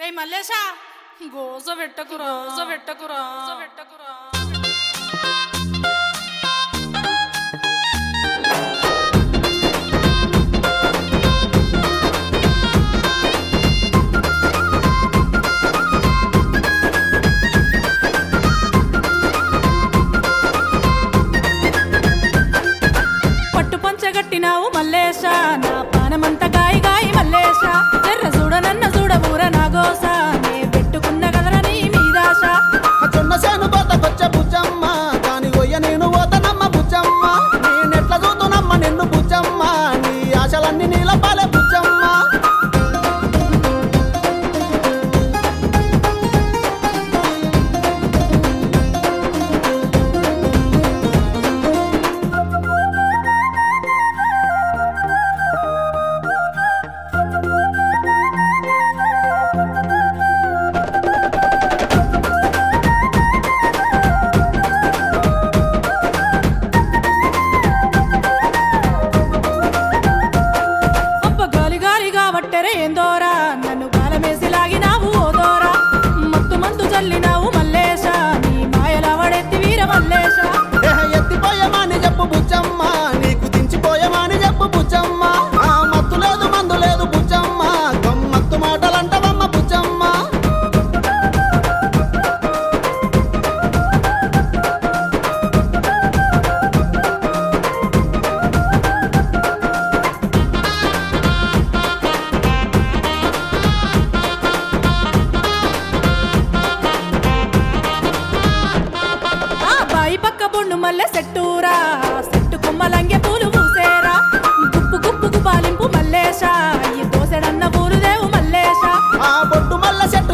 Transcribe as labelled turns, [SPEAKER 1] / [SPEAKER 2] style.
[SPEAKER 1] ఏయ్ మల్లేశా గోజ పెట్టకురా గోజ పెట్టకురా గోజ పెట్టకురా పట్టు పంచగట్టినావు మల్లేశ నా పానమంత గాయి గాయి మల్లేశ ఎర్ర చూడ నన్న చూడ ఊర నాగోస నే పెట్టుకున్న కదరా నీ మీదాశ
[SPEAKER 2] జొన్న సేను కోతకొచ్చే బుజ్జమ్మ దాని గొయ్య నేను పోతనమ్మ బుజ్జమ్మ నేనెట్ల చూతునమ్మ నిన్ను బుజ్జమ్మ నీ ఆశలన్నీ నీల పాలే బుజ్జమ్మ
[SPEAKER 1] అబ్బ గాలి గాలిగా వట్టెరే ఏందోరా నన్ను కాలమేసి లాగినావు ఓదోరా మత్తు మందు చల్లినావు మల్లేశ నీ మాయల వడెత్తి వీర మల్లేశ
[SPEAKER 2] దేహ ఎత్తిపోయమని చెప్పు బుజ్జమ్మ నీకు దించిపోయమని చెప్పు బుజ్జమ్మ ఆ మత్తు లేదు మందు లేదు బుజ్జమ్మ గమ్మత్తు మాటలంటవమ్మ బుజ్జమ్మ
[SPEAKER 1] ఆ బాయి పక్క బొండు మల్లె సెట్టూరా సెట్టు కొమ్మలంగే పూలు పూసేరా గుప్పు గుప్పు గుబాలింపు మల్లేశ ఈ దోసెడన్న పూలు దేవు మల్లేశ
[SPEAKER 2] ఆ బొట్టు మల్ల చెట్టు